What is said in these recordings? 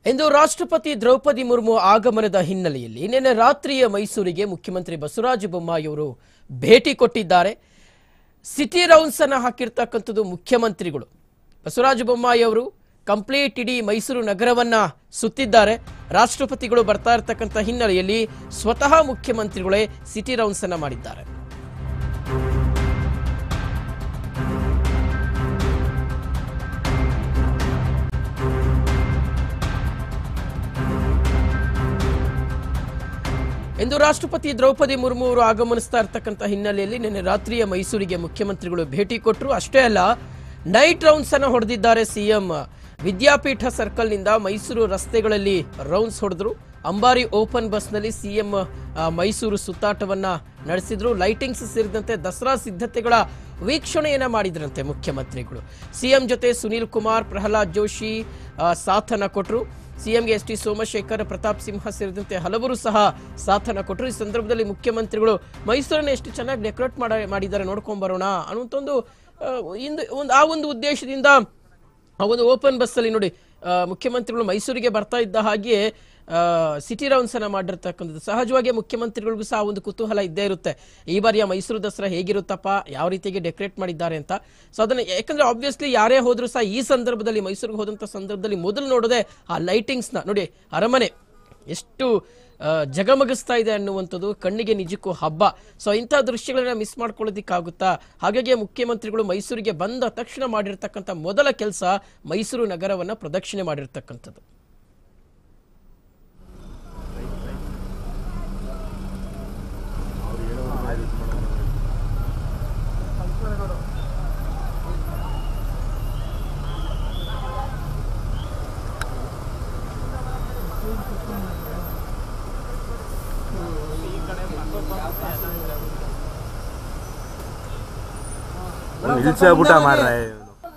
ಇಂದು ರಾಷ್ಟ್ರಪತಿ ದ್ರೌಪದಿ ಮುರ್ಮು ಆಗಮನದ ಹಿನ್ನೆಲೆಯಲ್ಲಿ ನಿನ್ನೆ ರಾತ್ರಿಯ ಮೈಸೂರಿಗೆ ಮುಖ್ಯಮಂತ್ರಿ ಬಸವರಾಜ ಬೊಮ್ಮಾಯಿಯವರು ಭೇಟಿ ಕೊಟ್ಟಿದ್ದಾರೆ ಸಿಟಿ ರೌಂಡ್ಸ್ ಅನ್ನ ಹಾಕಿರ್ತಕ್ಕಂಥದ್ದು ಮುಖ್ಯಮಂತ್ರಿಗಳು ಬಸವರಾಜ ಬೊಮ್ಮಾಯಿ ಅವರು ಕಂಪ್ಲೀಟ್ ಇಡೀ ಮೈಸೂರು ನಗರವನ್ನ ಸುತ್ತಿದ್ದಾರೆ ರಾಷ್ಟ್ರಪತಿಗಳು ಬರ್ತಾ ಇರತಕ್ಕಂಥ ಹಿನ್ನೆಲೆಯಲ್ಲಿ ಸ್ವತಃ ಮುಖ್ಯಮಂತ್ರಿಗಳೇ ಸಿಟಿ ರೌಂಡ್ಸ್ ಅನ್ನ ಮಾಡಿದ್ದಾರೆ ಇಂದು ರಾಷ್ಟ್ರಪತಿ ದ್ರೌಪದಿ ಮುರ್ಮು ಅವರು ಆಗಮನಿಸ್ತಾ ಇರ್ತಕ್ಕಂಥ ಹಿನ್ನೆಲೆಯಲ್ಲಿ ನಿನ್ನೆ ರಾತ್ರಿಯ ಮೈಸೂರಿಗೆ ಮುಖ್ಯಮಂತ್ರಿಗಳು ಭೇಟಿ ಕೊಟ್ಟರು ಅಷ್ಟೇ ಅಲ್ಲ ನೈಟ್ ರೌಂಡ್ಸ್ ಅನ್ನು ಹೊಡೆದಿದ್ದಾರೆ ಸಿಎಂ ವಿದ್ಯಾಪೀಠ ಸರ್ಕಲ್ನಿಂದ ಮೈಸೂರು ರಸ್ತೆಗಳಲ್ಲಿ ರೌಂಡ್ಸ್ ಹೊಡೆದ್ರು ಅಂಬಾರಿ ಓಪನ್ ಬಸ್ನಲ್ಲಿ ಸಿಎಂ ಮೈಸೂರು ಸುತ್ತಾಟವನ್ನ ನಡೆಸಿದ್ರು ಲೈಟಿಂಗ್ಸ್ ಸೇರಿದಂತೆ ದಸರಾ ಸಿದ್ಧತೆಗಳ ವೀಕ್ಷಣೆಯನ್ನ ಮಾಡಿದ್ರಂತೆ ಮುಖ್ಯಮಂತ್ರಿಗಳು ಸಿಎಂ ಜೊತೆ ಸುನೀಲ್ ಕುಮಾರ್ ಪ್ರಹ್ಲಾದ್ ಜೋಶಿ ಆ, ಸಾಥನ್ನ ಕೊಟ್ಟರು ಸಿಎಂಗೆ ಎಸ್ ಟಿ ಸೋಮಶೇಖರ್ ಪ್ರತಾಪ್ ಸಿಂಹ ಸೇರಿದಂತೆ ಹಲವರು ಸಹ ಸಾಥನ್ನ ಕೊಟ್ಟರು ಈ ಸಂದರ್ಭದಲ್ಲಿ ಮುಖ್ಯಮಂತ್ರಿಗಳು ಮೈಸೂರನ್ನ ಎಷ್ಟು ಚೆನ್ನಾಗಿ ಡೆಕೋರೇಟ್ ಮಾಡ ಮಾಡಿದ್ದಾರೆ ನೋಡ್ಕೊಂಡ್ ಬರೋಣ ಅನ್ನುವಂಥ ಒಂದು ಆ, ಇಂದು ಒಂದು ಆ ಒಂದು ಉದ್ದೇಶದಿಂದ ಆ ಒಂದು ಓಪನ್ ಬಸ್ಸಲ್ಲಿ ನೋಡಿ ಆ, ಮುಖ್ಯಮಂತ್ರಿಗಳು ಮೈಸೂರಿಗೆ ಬರ್ತಾ ಇದ್ದ ಹಾಗೆ ಸಿಟಿ ರೌಂಡ್ಸ್ ಅನ್ನ ಮಾಡಿರ್ತಕ್ಕಂಥದ್ದು ಸಹಜವಾಗಿ ಮುಖ್ಯಮಂತ್ರಿಗಳಿಗೂ ಸಹ ಒಂದು ಕುತೂಹಲ ಇದ್ದೇ ಇರುತ್ತೆ ಈ ಬಾರಿಯ ಮೈಸೂರು ದಸರಾ ಹೇಗಿರುತ್ತಪ್ಪ ಯಾವ ರೀತಿಯಾಗಿ ಡೆಕೋರೇಟ್ ಮಾಡಿದ್ದಾರೆ ಅಂತ ಸೊ ಅದನ್ನ ಯಾಕಂದ್ರೆ ಆಬ್ವಿಯಸ್ಲಿ ಯಾರೇ ಹೋದ್ರು ಸಹ ಈ ಸಂದರ್ಭದಲ್ಲಿ ಮೈಸೂರಿಗೆ ಹೋದಂಥ ಸಂದರ್ಭದಲ್ಲಿ ಮೊದಲು ನೋಡೋದೇ ಆ ಲೈಟಿಂಗ್ಸ್ನ ನೋಡಿ ಅರಮನೆ ಎಷ್ಟು ಆ, ಜಗಮಗಿಸ್ತಾ ಇದೆ ಅನ್ನುವಂಥದ್ದು ಕಣ್ಣಿಗೆ ನಿಜಕ್ಕೂ ಹಬ್ಬ ಸೊ ಇಂಥ ದೃಶ್ಯಗಳನ್ನ ಮಿಸ್ ಮಾಡ್ಕೊಳ್ಳೋದಿಕ್ಕಾಗುತ್ತಾ ಹಾಗಾಗಿ ಮುಖ್ಯಮಂತ್ರಿಗಳು ಮೈಸೂರಿಗೆ ಬಂದ ತಕ್ಷಣ ಮಾಡಿರ್ತಕ್ಕಂಥ ಮೊದಲ ಕೆಲಸ ಮೈಸೂರು ನಗರವನ್ನ ಪ್ರದಕ್ಷಿಣೆ ಮಾಡಿರ್ತಕ್ಕಂಥದ್ದು हिल से बूटा मार रहा है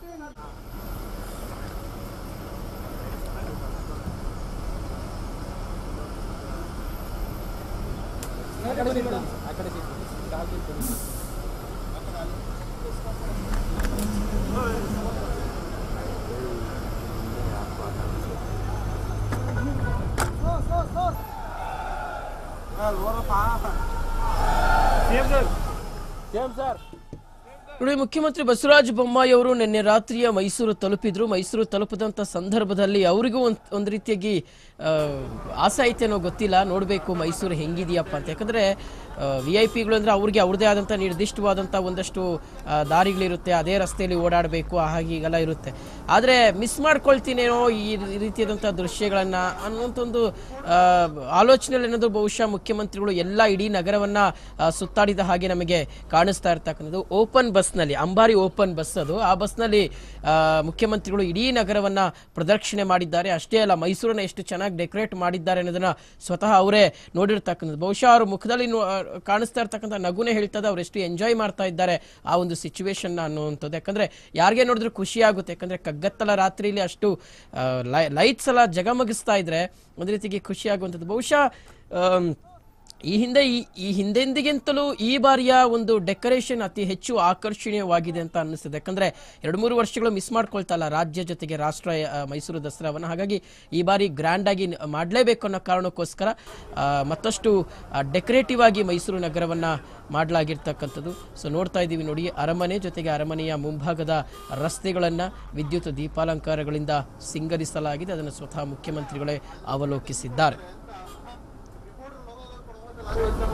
ನೋಡಿ ಮುಖ್ಯಮಂತ್ರಿ ಬಸವರಾಜ ಬೊಮ್ಮಾಯಿ ಅವರು ನಿನ್ನೆ ರಾತ್ರಿಯ ಮೈಸೂರು ತಲುಪಿದ್ರು ಮೈಸೂರು ತಲುಪಿದಂಥ ಸಂದರ್ಭದಲ್ಲಿ ಅವರಿಗೂ ಒಂದು ಒಂದು ರೀತಿಯಾಗಿ ಆ, ಆಸೆ ಐತೇನೋ ಗೊತ್ತಿಲ್ಲ ನೋಡಬೇಕು ಮೈಸೂರು ಹೆಂಗಿದೆಯಪ್ಪ ಅಂತ ಯಾಕಂದ್ರೆ ವಿ ಐ ಪಿಗಳು ಅಂದ್ರೆ ಅವ್ರಿಗೆ ಅವ್ರದೇ ಆದಂಥ ನಿರ್ದಿಷ್ಟವಾದಂಥ ಒಂದಷ್ಟು ಆ, ದಾರಿಗಳಿರುತ್ತೆ ಅದೇ ರಸ್ತೆಯಲ್ಲಿ ಓಡಾಡಬೇಕು ಹಾಗೆ ಹೀಗೆಲ್ಲ ಇರುತ್ತೆ ಆದರೆ ಮಿಸ್ ಮಾಡ್ಕೊಳ್ತೀನೇನೋ ಈ ರೀತಿಯಾದಂಥ ದೃಶ್ಯಗಳನ್ನ ಅನ್ನುವಂಥ ಒಂದು ಆ, ಆಲೋಚನೆಯಲ್ಲಿ ಏನಾದ್ರು ಬಹುಶಃ ಮುಖ್ಯಮಂತ್ರಿಗಳು ಎಲ್ಲ ಇಡೀ ನಗರವನ್ನ ಆ, ಸುತ್ತಾಡಿದ ಹಾಗೆ ನಮಗೆ ಕಾಣಿಸ್ತಾ ಇರ್ತಕ್ಕಂಥದ್ದು ಓಪನ್ ಬಸ್ನಲ್ಲಿ ಅಂಬಾರಿ ಓಪನ್ ಬಸ್ ಅದು ಆ ಬಸ್ನಲ್ಲಿ ಆ, ಮುಖ್ಯಮಂತ್ರಿಗಳು ಇಡೀ ನಗರವನ್ನ ಪ್ರದಕ್ಷಿಣೆ ಮಾಡಿದ್ದಾರೆ ಅಷ್ಟೇ ಅಲ್ಲ ಮೈಸೂರನ್ನ ಎಷ್ಟು ಚೆನ್ನಾಗಿ ಡೆಕೋರೇಟ್ ಮಾಡಿದ್ದಾರೆ ಅನ್ನೋದನ್ನ ಸ್ವತಃ ಅವರೇ ನೋಡಿರ್ತಕ್ಕಂಥದ್ದು ಬಹುಶಃ ಅವ್ರ ಮುಖದಲ್ಲಿ ನೋ- ಆ, ಕಾಣಿಸ್ತಾ ಇರ್ತಕ್ಕಂಥ ನಗುನೇ ಹೇಳ್ತದೆ ಅವ್ರು ಎಷ್ಟು ಎಂಜಾಯ್ ಮಾಡ್ತಾ ಇದ್ದಾರೆ ಆ ಒಂದು ಸಿಚುವೇಶನ್ ಅನ್ನುವಂಥದ್ದು ಯಾಕಂದ್ರೆ ಯಾರಿಗೆ ನೋಡಿದ್ರು ಖುಷಿ ಆಗುತ್ತೆ ಯಾಕಂದ್ರೆ ಕಗ್ಗತ್ತಲ ರಾತ್ರಿಯಲ್ಲಿ ಅಷ್ಟು ಲೈಟ್ಸ್ ಎಲ್ಲ ಜಗಮಗಿಸ್ತಾ ಇದ್ರೆ ಒಂದು ರೀತಿಗೆ ಖುಷಿ ಆಗುವಂಥದ್ದು ಬಹುಶಃ ಆಮ್, ಈ ಹಿಂದೆ ಈ ಈ ಹಿಂದೆಂದಿಗಿಂತಲೂ ಈ ಬಾರಿಯ ಒಂದು ಡೆಕೋರೇಷನ್ ಅತಿ ಹೆಚ್ಚು ಆಕರ್ಷಣೀಯವಾಗಿದೆ ಅಂತ ಅನ್ನಿಸ್ತದೆ ಯಾಕಂದ್ರೆ ಎರಡು ಮೂರು ವರ್ಷಗಳು ಮಿಸ್ ಮಾಡ್ಕೊಳ್ತಲ್ಲ ರಾಜ್ಯ ಜೊತೆಗೆ ರಾಷ್ಟ್ರ ಆ, ಮೈಸೂರು ದಸರಾವನ್ನು ಹಾಗಾಗಿ ಈ ಬಾರಿ ಗ್ರ್ಯಾಂಡ್ ಆಗಿ ನ- ಮಾಡಲೇಬೇಕು ಅನ್ನೋ ಕಾರಣಕ್ಕೋಸ್ಕರ ಆ, ಮತ್ತಷ್ಟು ಡೆಕೋರೇಟಿವ್ ಆಗಿ ಮೈಸೂರು ನಗರವನ್ನ ಮಾಡಲಾಗಿರ್ತಕ್ಕಂಥದ್ದು ಸೊ ನೋಡ್ತಾ ಇದ್ದೀವಿ ನೋಡಿ ಅರಮನೆ ಜೊತೆಗೆ ಅರಮನೆಯ ಮುಂಭಾಗದ ರಸ್ತೆಗಳನ್ನ ವಿದ್ಯುತ್ ದೀಪಾಲಂಕಾರಗಳಿಂದ ಸಿಂಗರಿಸಲಾಗಿದೆ ಅದನ್ನು ಸ್ವತಃ ಮುಖ್ಯಮಂತ್ರಿಗಳೇ ಅವಲೋಕಿಸಿದ್ದಾರೆ